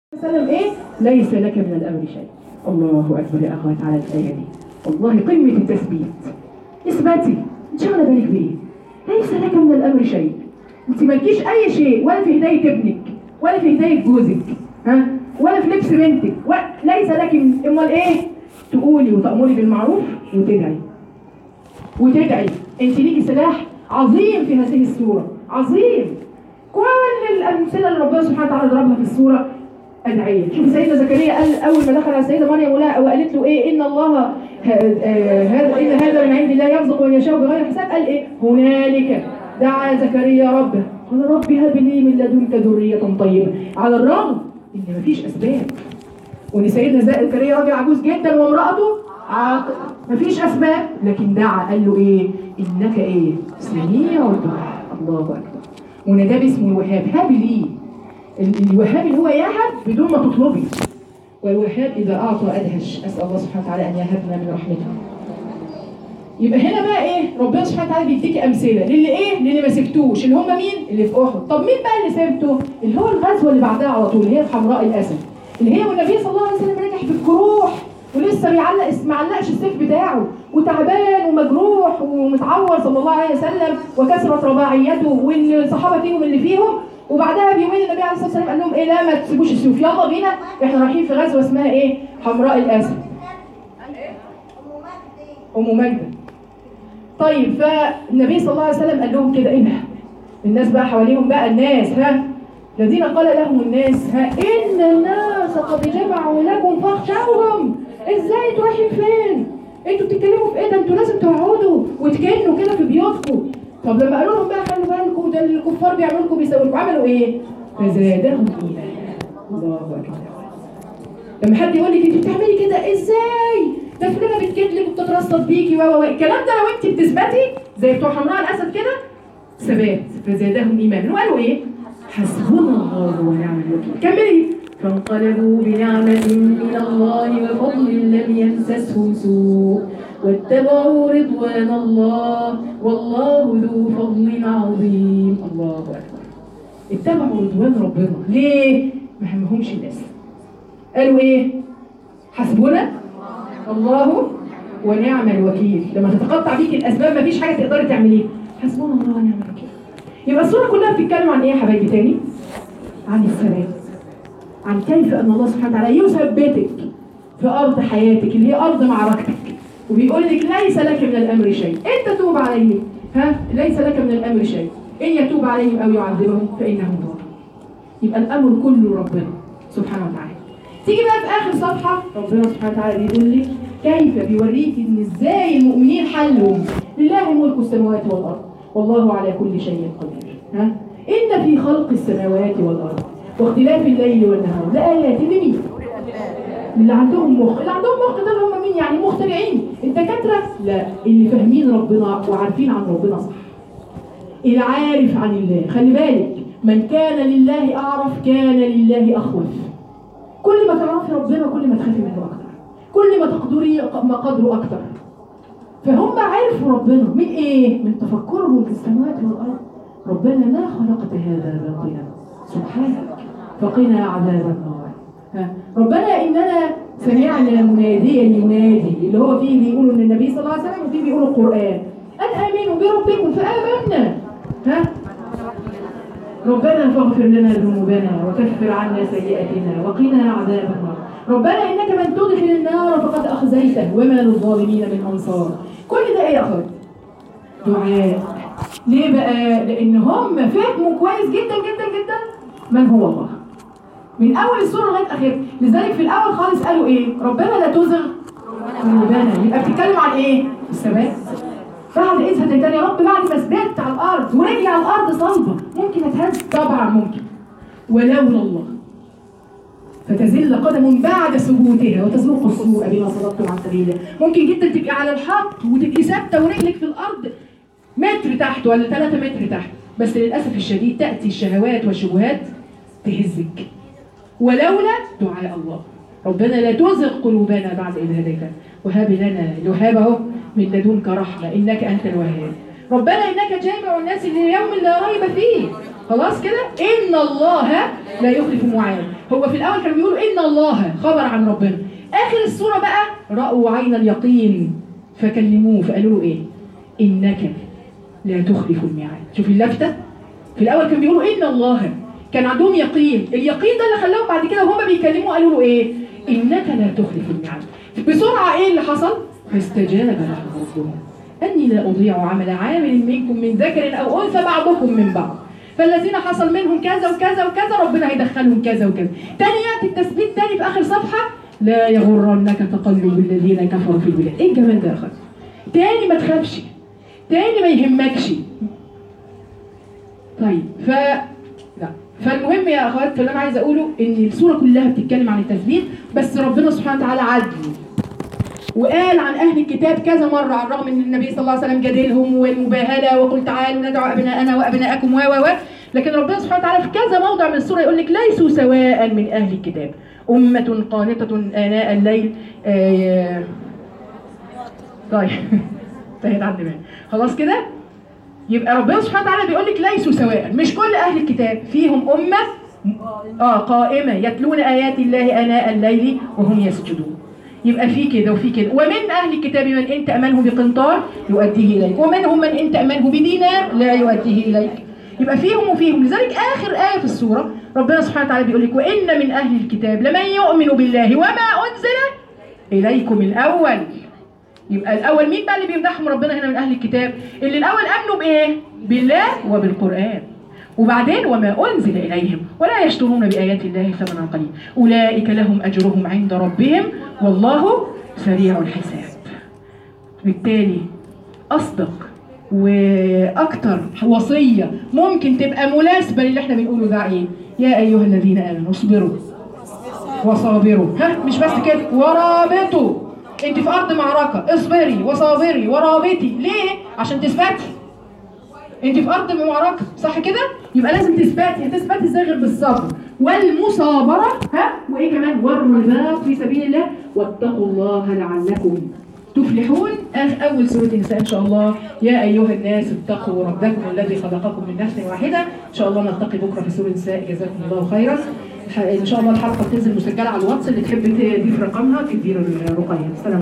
وسلم ايه ليس لك من الامر شيء الله اكبر يا اخوات على الايه دي والله قمه التثبيت اثباتي ان شاء الله بالك بايه ليس لك من الامر شيء انت مالكيش اي شيء ولا في هدايه ابنك ولا في هدايه جوزك ها ولا في لبس بنتك و... ليس لك من امال ايه تقولي وتامري بالمعروف وتدعي وتدعي انت ليكي سلاح عظيم في هذه السوره عظيم كل الامثله اللي ربنا سبحانه وتعالى ضربها في السوره ادعيه شوف سيدنا زكريا قال اول ما دخل على السيده مريم ولا وقالت له ايه ان الله هذا ان هذا من عند الله يرزق من يشاء بغير حساب قال ايه هنالك دعا زكريا ربه قال رب هب لي من لدنك ذريه طيبه على الرغم ان مفيش اسباب وان سيدنا زكريا راجل عجوز جدا وامراته عاق- مفيش اسباب لكن دعا قال له ايه انك ايه سميع الدعاء الله اكبر ونداه باسمه الوهاب هب لي ال- الوهاب اللي هو يهب بدون ما تطلبي والوهاب اذا اعطى ادهش اسال الله سبحانه وتعالى ان يهبنا من رحمته يبقى هنا بقى ايه ربنا سبحانه وتعالى بيديكي امثله للي ايه للي ما سبتوش اللي هم مين اللي في احد طب مين بقى اللي سبته اللي هو الغزوه اللي بعدها على طول اللي هي في حمراء الاسد اللي هي والنبي صلى الله عليه وسلم راجع بالجروح ولسه بيعلق ما علقش السيف بتاعه وتعبان ومجروح ومتعور صلى الله عليه وسلم وكثرت رباعيته والصحابه فيهم اللي فيهم وبعدها بيومين النبي عليه الصلاه والسلام قال لهم ايه لا ما تسيبوش السيوف يلا بينا احنا رايحين في غزوه اسمها ايه حمراء الاسد ام ماجده طيب فالنبي صلى الله عليه وسلم قال لهم كده ايه ده؟ الناس بقى حواليهم بقى الناس ها الذين قال لهم الناس ها ان الناس قد جمعوا لكم فاخشوهم ازاي انتوا رايحين فين؟ انتوا بتتكلموا في ايه ده انتوا لازم تقعدوا وتكنوا كده في بيوتكم طب لما قالوا لهم بقى خلوا بالكم ده الكفار بيعملوا لكم بيسووا لكم عملوا ايه؟ فزادهم ايمانا الله اكبر لما حد يقول لك انت بتعملي كده ازاي؟ ده فلانه بتكتلك وبتترصد بيكي و و و الكلام ده لو انت بتثبتي زي بتوع حمراء الاسد كده ثبات فزادهم ايمانا وقالوا ايه؟ حسبنا الله ونعم الوكيل كملي فانقلبوا بنعمة من الله وفضل لم يمسسهم سوء واتبعوا رضوان الله والله ذو فضل عظيم الله اكبر اتبعوا رضوان ربنا ليه؟ ما همهمش الناس قالوا ايه حسبنا الله ونعم الوكيل لما تتقطع بيك الاسباب مفيش حاجه تقدري تعمليها حسبنا الله ونعم الوكيل يبقى الصوره كلها بتتكلم عن ايه يا حبايبي تاني عن الثبات عن كيف ان الله سبحانه وتعالى يثبتك في ارض حياتك اللي هي ارض معركتك وبيقول لك ليس لك من الامر شيء انت توب عليهم ها ليس لك من الامر شيء ان يتوب عليهم او يعذبهم فانهم ظالمون يبقى الامر كله ربنا سبحانه وتعالى تيجي بقى في اخر صفحه ربنا سبحانه وتعالى بيقول لك كيف بيوريك ان ازاي المؤمنين حلهم لله ملك السماوات والارض والله على كل شيء قدير ها ان في خلق السماوات والارض واختلاف الليل والنهار لايات لمين اللي عندهم مخ اللي عندهم مخ ده اللي هم مين يعني مخترعين الدكاتره لا اللي فاهمين ربنا وعارفين عن ربنا صح العارف عن الله خلي بالك من كان لله اعرف كان لله اخوف كل ما تعرفي ربنا كل ما تخافي منه اكتر كل ما تقدري ما قدره اكتر فهم عرفوا ربنا من ايه من تفكرهم في السماوات والارض ربنا ما خلقت هذا باطلا سبحانك فقنا عذاب النار ها. ربنا اننا سمعنا مناديا ينادي اللي هو فيه بيقولوا ان النبي صلى الله عليه وسلم وفيه بيقولوا القران ان امنوا بربكم فامنا ها ربنا فاغفر لنا ذنوبنا وكفر عنا سيئاتنا وقنا عذاب النار ربنا انك من تدخل النار فقد اخزيته وما للظالمين من انصار كل ده ايه يا اخوات دعاء ليه بقى لان هم فهموا كويس جدا جدا جدا من هو الله من اول السوره لغايه اخرها لذلك في الاول خالص قالوا ايه ربنا لا تزغ قلوبنا يبقى بتتكلم عن ايه الثبات بعد اذ هديتني يا رب بعد ما ثبت على الارض ورجلي على الارض صلبه ممكن اتهز طبعا ممكن ولولا الله فتزل قدم بعد ثبوتها وتذوق السوء بما صددتم عن سبيله ممكن جدا تبقي على الحق وتبقي ثابته ورجلك في الارض متر تحت ولا 3 متر تحت بس للاسف الشديد تاتي الشهوات والشبهات تهزك ولولا دعاء الله ربنا لا تزغ قلوبنا بعد إذ هديتنا وهب لنا الوهاب اهو من لدنك رحمة إنك أنت الوهاب ربنا إنك جامع الناس ليوم لا ريب فيه خلاص كده إن الله لا يخلف موعده هو في الاول كانوا بيقولوا ان الله خبر عن ربنا اخر السوره بقى راوا عين اليقين فكلموه فقالوا له ايه انك لا تخلف الميعاد شوف اللفته في الاول كانوا بيقولوا ان الله كان عندهم يقين اليقين ده اللي خلاهم بعد كده وهم بيكلموا قالوا له ايه انك لا تخلف الميعاد بسرعه ايه اللي حصل فاستجاب له ربهم اني لا اضيع عمل عامل منكم من ذكر او انثى بعضكم من بعض فالذين حصل منهم كذا وكذا وكذا ربنا هيدخلهم كذا وكذا تاني ياتي التثبيت تاني في اخر صفحه لا يغرنك تقلب الذين كفروا في البلاد ايه الجمال ده يا اخوان تاني ما تخافش تاني ما يهمكش طيب ف لا فالمهم يا اخوات اللي انا عايز اقوله ان السوره كلها بتتكلم عن التثبيت بس ربنا سبحانه وتعالى عدل وقال عن اهل الكتاب كذا مره على الرغم ان النبي صلى الله عليه وسلم جادلهم والمباهله وقل تعالوا ندعو ابناءنا وابناءكم و و و لكن ربنا سبحانه وتعالى في كذا موضع من السوره يقول لك ليسوا سواء من اهل الكتاب امه قانته اناء الليل آه طيب انتهت عن دماغي خلاص كده يبقى ربنا سبحانه وتعالى بيقول لك ليسوا سواء مش كل اهل الكتاب فيهم امه اه قائمه يتلون ايات الله اناء الليل وهم يسجدون يبقى في كده وفي كده ومن اهل الكتاب من ان تامنه بقنطار يؤديه اليك ومنهم من ان تامنه بدينار لا يؤديه اليك يبقى فيهم وفيهم لذلك اخر ايه في السوره ربنا سبحانه وتعالى بيقول لك وان من اهل الكتاب لمن يؤمن بالله وما انزل اليكم الاول يبقى الاول مين بقى اللي بيمدحهم ربنا هنا من اهل الكتاب اللي الاول امنوا بايه بالله وبالقران وبعدين وما انزل اليهم ولا يشترون بايات الله ثمنا قليلا اولئك لهم اجرهم عند ربهم والله سريع الحساب بالتالي اصدق واكتر وصيه ممكن تبقى مناسبه للي احنا بنقوله ده ايه يا ايها الذين امنوا اصبروا وصابروا ها مش بس كده ورابطوا انت في ارض معركه اصبري وصابري ورابطي ليه عشان تثبتي انت في ارض معركه صح كده يبقى لازم تثبتي هتثبتي ازاي غير بالصبر والمصابره ها وايه كمان والرباط في سبيل الله واتقوا الله لعلكم تفلحون آخ- اول سوره النساء ان شاء الله يا ايها الناس اتقوا ربكم الذي خلقكم من نفس واحده ان شاء الله نلتقي بكره في سوره النساء جزاكم الله خيرا ح- ان شاء الله الحلقه بتنزل مسجله على الواتس اللي تحب تضيف رقمها تدير الرقيه السلام